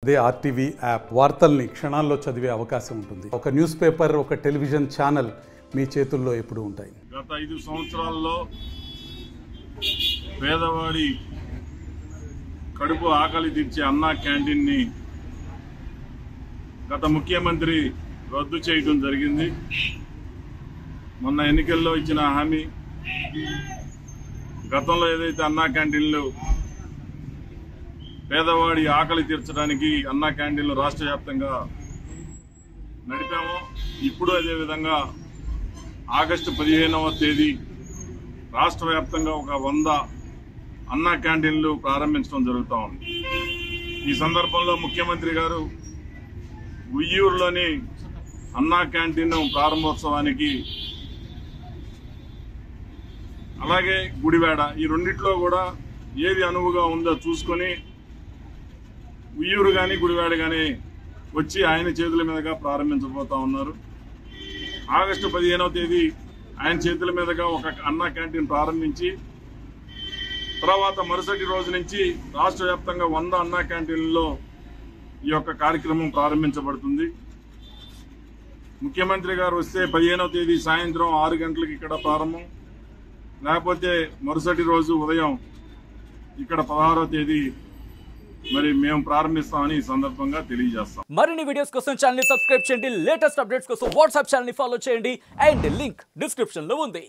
అదే RTV app వార్తల్ని క్షణాల్లో చదివే అవకాశం ఉంటుంది ఒక న్యూస్ పేపర్ ఒక టెలివిజన్ ఛానల్ మీ చేతుల్లో ఎప్పుడూ ఉంటాయి గత ఐదు సంవత్సరాల్లో పేదవాడి కడుపు ఆకలి తీర్చే అన్నా క్యాంటీన్ని గత ముఖ్యమంత్రి రద్దు చేయడం జరిగింది మొన్న ఎన్నికల్లో ఇచ్చిన హామీ గతంలో ఏదైతే అన్నా క్యాంటీన్లు పేదవాడి ఆకలి తీర్చడానికి అన్నా క్యాంటీన్లు రాష్ట్ర వ్యాప్తంగా నడిపామో ఇప్పుడు అదే విధంగా ఆగస్టు పదిహేనవ తేదీ రాష్ట్ర వ్యాప్తంగా ఒక వంద అన్నా క్యాంటీన్లు ప్రారంభించడం జరుగుతూ ఉంది ఈ సందర్భంలో ముఖ్యమంత్రి గారు ఉయ్యూరులోని అన్నా క్యాంటీన్ ప్రారంభోత్సవానికి అలాగే గుడివాడ ఈ రెండిట్లో కూడా ఏది అనువుగా ఉందో చూసుకొని ఉయ్యూరు కానీ గుడివాడ కానీ వచ్చి ఆయన చేతుల మీదుగా ప్రారంభించబోతా ఉన్నారు ఆగస్టు పదిహేనవ తేదీ ఆయన చేతుల మీదుగా ఒక అన్నా క్యాంటీన్ ప్రారంభించి తర్వాత మరుసటి రోజు నుంచి రాష్ట్ర వ్యాప్తంగా వంద అన్నా క్యాంటీన్లలో ఈ యొక్క కార్యక్రమం ప్రారంభించబడుతుంది ముఖ్యమంత్రి గారు వస్తే పదిహేనవ తేదీ సాయంత్రం ఆరు గంటలకు ఇక్కడ ప్రారంభం లేకపోతే మరుసటి రోజు ఉదయం ఇక్కడ పదహారవ తేదీ మరి మేము ప్రారంభిస్తామని ఈ సందర్భంగా తెలియజేస్తాం మరిన్ని వీడియోస్ కోసం ఛానల్ సబ్స్క్రైబ్ చేయండి లేటెస్ట్ అప్డేట్స్ కోసం వాట్సాప్ ఛానల్ ఫాలో చేయండి అండ్ లింక్ డిస్క్రిప్షన్ లో ఉంది